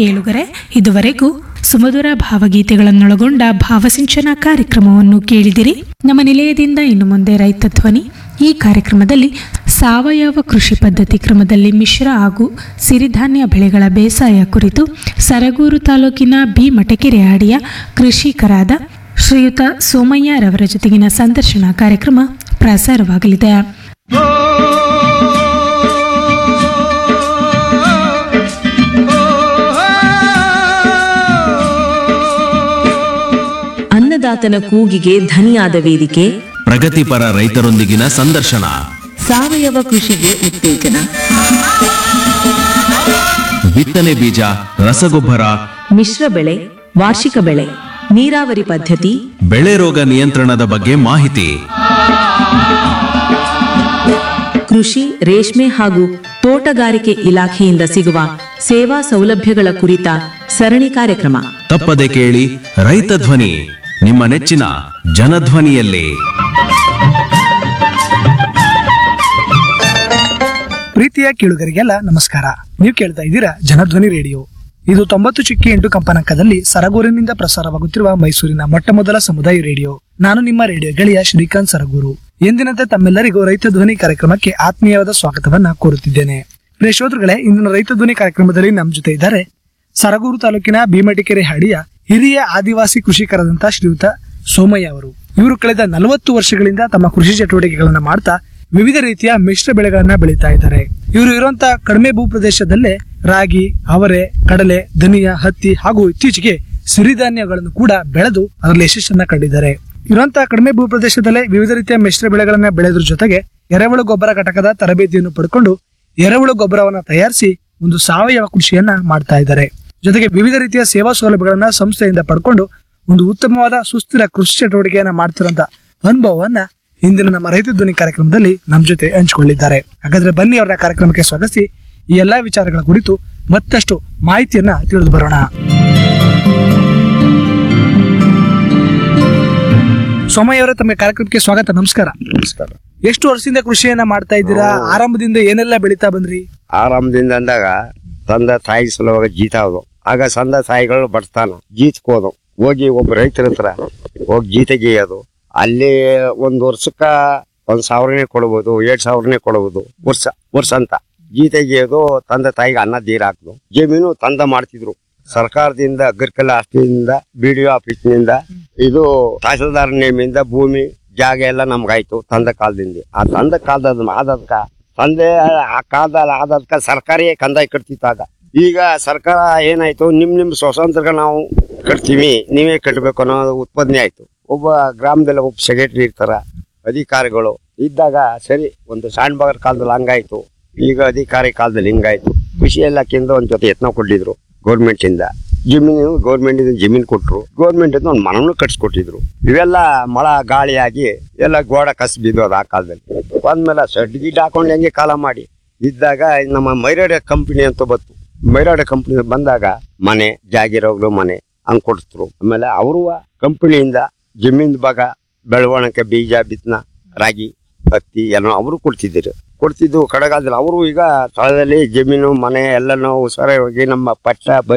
ಕೇಳುಗರೆ ಇದುವರೆಗೂ ಸುಮಧುರ ಭಾವಗೀತೆಗಳನ್ನೊಳಗೊಂಡ ಭಾವಸಿಂಚನ ಕಾರ್ಯಕ್ರಮವನ್ನು ಕೇಳಿದಿರಿ ನಮ್ಮ ನಿಲಯದಿಂದ ಇನ್ನು ಮುಂದೆ ರೈತ ಧ್ವನಿ ಈ ಕಾರ್ಯಕ್ರಮದಲ್ಲಿ ಸಾವಯವ ಕೃಷಿ ಪದ್ಧತಿ ಕ್ರಮದಲ್ಲಿ ಮಿಶ್ರ ಹಾಗೂ ಸಿರಿಧಾನ್ಯ ಬೆಳೆಗಳ ಬೇಸಾಯ ಕುರಿತು ಸರಗೂರು ತಾಲೂಕಿನ ಬಿ ಮಟಕೆರೆ ಹಾಡಿಯ ಕೃಷಿಕರಾದ ಶ್ರೀಯುತ ಸೋಮಯ್ಯರವರ ಜೊತೆಗಿನ ಸಂದರ್ಶನ ಕಾರ್ಯಕ್ರಮ ಪ್ರಸಾರವಾಗಲಿದೆ ಅನ್ನದಾತನ ಕೂಗಿಗೆ ಧನಿಯಾದ ವೇದಿಕೆ ಪ್ರಗತಿಪರ ರೈತರೊಂದಿಗಿನ ಸಂದರ್ಶನ ಸಾವಯವ ಕೃಷಿಗೆ ಉತ್ತೇಜನ ಬಿತ್ತನೆ ಬೀಜ ರಸಗೊಬ್ಬರ ಮಿಶ್ರ ಬೆಳೆ ವಾರ್ಷಿಕ ಬೆಳೆ ನೀರಾವರಿ ಪದ್ಧತಿ ಬೆಳೆ ರೋಗ ನಿಯಂತ್ರಣದ ಬಗ್ಗೆ ಮಾಹಿತಿ ಕೃಷಿ ರೇಷ್ಮೆ ಹಾಗೂ ತೋಟಗಾರಿಕೆ ಇಲಾಖೆಯಿಂದ ಸಿಗುವ ಸೇವಾ ಸೌಲಭ್ಯಗಳ ಕುರಿತ ಸರಣಿ ಕಾರ್ಯಕ್ರಮ ತಪ್ಪದೆ ಕೇಳಿ ರೈತ ಧ್ವನಿ ನಿಮ್ಮ ನೆಚ್ಚಿನ ಜನಧ್ವನಿಯಲ್ಲಿ ಪ್ರೀತಿಯ ಕೇಳುಗರಿಗೆಲ್ಲ ನಮಸ್ಕಾರ ನೀವು ಕೇಳ್ತಾ ಇದ್ದೀರಾ ಜನಧ್ವನಿ ರೇಡಿಯೋ ಇದು ತೊಂಬತ್ತು ಚಿಕ್ಕಿ ಎಂಟು ಕಂಪನಾಂಕದಲ್ಲಿ ಸರಗೂರಿನಿಂದ ಪ್ರಸಾರವಾಗುತ್ತಿರುವ ಮೈಸೂರಿನ ಮೊಟ್ಟ ಮೊದಲ ಸಮುದಾಯ ರೇಡಿಯೋ ನಾನು ನಿಮ್ಮ ರೇಡಿಯೋ ಗೆಳೆಯ ಶ್ರೀಕಾಂತ್ ಸರಗೂರು ಎಂದಿನಂತೆ ತಮ್ಮೆಲ್ಲರಿಗೂ ರೈತ ಧ್ವನಿ ಕಾರ್ಯಕ್ರಮಕ್ಕೆ ಆತ್ಮೀಯವಾದ ಸ್ವಾಗತವನ್ನ ಕೋರುತ್ತಿದ್ದೇನೆ ಪ್ರಿಯ ಶ್ರೋತೃಗಳೇ ಇಂದಿನ ರೈತ ಧ್ವನಿ ಕಾರ್ಯಕ್ರಮದಲ್ಲಿ ನಮ್ಮ ಜೊತೆ ಇದ್ದಾರೆ ಸರಗೂರು ತಾಲೂಕಿನ ಭೀಮಟಿಕೆರೆ ಹಾಡಿಯ ಹಿರಿಯ ಆದಿವಾಸಿ ಕೃಷಿಕರಾದಂತಹ ಶ್ರೀಯುತ ಸೋಮಯ್ಯ ಅವರು ಇವರು ಕಳೆದ ನಲವತ್ತು ವರ್ಷಗಳಿಂದ ತಮ್ಮ ಕೃಷಿ ಚಟುವಟಿಕೆಗಳನ್ನ ಮಾಡ್ತಾ ವಿವಿಧ ರೀತಿಯ ಮಿಶ್ರ ಬೆಳೆಗಳನ್ನ ಬೆಳೀತಾ ಇದ್ದಾರೆ ಇವರು ಇರುವಂತಹ ಕಡಿಮೆ ಭೂಪ್ರದೇಶದಲ್ಲೇ ರಾಗಿ ಅವರೆ ಕಡಲೆ ಧನಿಯಾ ಹತ್ತಿ ಹಾಗೂ ಇತ್ತೀಚೆಗೆ ಸಿರಿಧಾನ್ಯಗಳನ್ನು ಕೂಡ ಬೆಳೆದು ಅದರಲ್ಲಿ ಯಶಸ್ಸನ್ನ ಕಂಡಿದ್ದಾರೆ ಇರುವಂತಹ ಕಡಿಮೆ ಭೂಪ್ರದೇಶದಲ್ಲೇ ವಿವಿಧ ರೀತಿಯ ಮಿಶ್ರ ಬೆಳೆಗಳನ್ನ ಬೆಳೆದ್ರ ಜೊತೆಗೆ ಎರೆಹುಳು ಗೊಬ್ಬರ ಘಟಕದ ತರಬೇತಿಯನ್ನು ಪಡ್ಕೊಂಡು ಎರೆಹುಳು ಗೊಬ್ಬರವನ್ನ ತಯಾರಿಸಿ ಒಂದು ಸಾವಯವ ಕೃಷಿಯನ್ನ ಮಾಡ್ತಾ ಇದ್ದಾರೆ ಜೊತೆಗೆ ವಿವಿಧ ರೀತಿಯ ಸೇವಾ ಸೌಲಭ್ಯಗಳನ್ನ ಸಂಸ್ಥೆಯಿಂದ ಪಡ್ಕೊಂಡು ಒಂದು ಉತ್ತಮವಾದ ಸುಸ್ಥಿರ ಕೃಷಿ ಚಟುವಟಿಕೆಯನ್ನ ಮಾಡ್ತಿರೋಂತ ಅನುಭವವನ್ನ ಇಂದಿನ ನಮ್ಮ ರೈತ ಧ್ವನಿ ಕಾರ್ಯಕ್ರಮದಲ್ಲಿ ನಮ್ಮ ಜೊತೆ ಹಂಚಿಕೊಂಡಿದ್ದಾರೆ ಹಾಗಾದ್ರೆ ಬನ್ನಿ ಅವರ ಕಾರ್ಯಕ್ರಮಕ್ಕೆ ಸ್ವಾಗತಿಸಿ ಈ ಎಲ್ಲಾ ವಿಚಾರಗಳ ಕುರಿತು ಮತ್ತಷ್ಟು ಮಾಹಿತಿಯನ್ನ ತಿಳಿದು ಬರೋಣ ಸೋಮಯ್ಯ ಅವರೇ ತಮ್ಮ ಕಾರ್ಯಕ್ರಮಕ್ಕೆ ಸ್ವಾಗತ ನಮಸ್ಕಾರ ನಮಸ್ಕಾರ ಎಷ್ಟು ವರ್ಷದಿಂದ ಕೃಷಿಯನ್ನ ಮಾಡ್ತಾ ಇದ್ದೀರಾ ಆರಂಭದಿಂದ ಏನೆಲ್ಲ ಬೆಳೀತಾ ಬಂದ್ರಿ ಆರಾಮದಿಂದ ಅಂದಾಗ ತಂದೆ ತಾಯಿ ಸಲುವಾಗ ಜೀತ ಅದು ಆಗ ತಂದೆ ತಾಯಿಗಳು ಬರ್ತಾನ ಜೀತಕ್ಕೆ ಹೋದ ಹೋಗಿ ಒಬ್ಬ ರೈತರ ಹತ್ರ ಹೋಗಿ ಜೀತ ಗೀಯೋದು ಅಲ್ಲಿ ಒಂದ್ ವರ್ಷಕ್ಕ ಒಂದ್ ಸಾವಿರನೇ ಕೊಡ್ಬೋದು ಎರಡ್ ಸಾವಿರನೇ ಕೊಡ್ಬೋದು ವರ್ಷ ವರ್ಷ ಅಂತ ಜೀತ ಗೀಯೋದು ತಂದೆ ತಾಯಿಗೆ ಅನ್ನ ನೀರ್ ಹಾಕುದು ಜಮೀನು ತಂದ ಮಾಡ್ತಿದ್ರು ಸರ್ಕಾರದಿಂದ ಅಗ್ರಿಕಲ್ ಆಫೀಸಿಂದ ಬಿ ಡಿ ಆಫೀಸ್ನಿಂದ ಇದು ತಹಸೀಲ್ದಾರ್ ನೇಮಿಂದ ಭೂಮಿ ಜಾಗ ಎಲ್ಲ ನಮ್ಗಾಯ್ತು ತಂದ ಕಾಲದಿಂದ ಆ ತಂದ ಕಾಲದ ಆದದ್ಕ ತಂದೆ ಆ ಕಾಲದಲ್ಲಿ ಆದದ್ಕ ಸರ್ಕಾರಿ ಕಂದಾಯ ಕಟ್ತಿತ್ತಾಗ ಈಗ ಸರ್ಕಾರ ಏನಾಯ್ತು ನಿಮ್ ನಿಮ್ ಸ್ವತಂತ್ರಕ್ಕೆ ನಾವು ಕಟ್ತೀವಿ ನೀವೇ ಕಟ್ಟಬೇಕು ಅನ್ನೋ ಉತ್ಪಾದನೆ ಆಯ್ತು ಒಬ್ಬ ಗ್ರಾಮದಲ್ಲಿ ಒಬ್ಬ ಸೆಕ್ರೆಟರಿ ಇರ್ತಾರ ಅಧಿಕಾರಿಗಳು ಇದ್ದಾಗ ಸರಿ ಒಂದು ಸಣ್ಣ ಬಗರ್ ಕಾಲದಲ್ಲಿ ಹಂಗಾಯ್ತು ಈಗ ಅಧಿಕಾರಿ ಕಾಲದಲ್ಲಿ ಹಿಂಗಾಯ್ತು ಕೃಷಿ ಇಲಾಖೆಯಿಂದ ಒಂದ್ ಜೊತೆ ಯತ್ನ ಕೊಟ್ಟಿದ್ರು ಗೌರ್ಮೆಂಟ್ ಇಂದ ಜಮೀನು ಗೌರ್ಮೆಂಟ್ ಇಂದ ಜಮೀನ್ ಕೊಟ್ರು ಗೌರ್ಮೆಂಟ್ ಇಂದ ಒಂದು ಮನನು ಕಟ್ಸ್ಕೊಟ್ಟಿದ್ರು ಇವೆಲ್ಲ ಮಳ ಗಾಳಿಯಾಗಿ ಎಲ್ಲ ಗೋಡ ಕಸ್ ಬಿದ್ದೋದು ಆ ಕಾಲದಲ್ಲಿ ಬಂದ್ಮೇಲೆ ಸಡ್ ಗಿಡ್ ಹಾಕೊಂಡು ಹೆಂಗೆ ಕಾಲ ಮಾಡಿ ಇದ್ದಾಗ ನಮ್ಮ ಮೈರಾಡ ಕಂಪನಿ ಅಂತ ಬತ್ತು ಮೈರಾಡ ಕಂಪನಿ ಬಂದಾಗ ಮನೆ ಜಾಗಿರೋಗ್ಲು ಮನೆ ಹಂಗ್ ಕೊಡ್ತಿದ್ರು ಆಮೇಲೆ ಅವರು ಕಂಪನಿಯಿಂದ ಜಮೀನ್ ಭಾಗ ಬೆಳವಣಿಗೆ ಬೀಜ ಬಿತ್ತನ ರಾಗಿ ಹತ್ತಿ ಎಲ್ಲ ಅವರು ಕೊಡ್ತಿದ್ರು ಕೊಡ್ತಿದ್ದು ಕಡೆಗಾಲದಲ್ಲಿ ಅವರು ಈಗ ಸ್ಥಳದಲ್ಲಿ ಜಮೀನು ಮನೆ ಎಲ್ಲನೂ ಹುಷಾರಾಗಿ ನಮ್ಮ ಪಟ್ಟ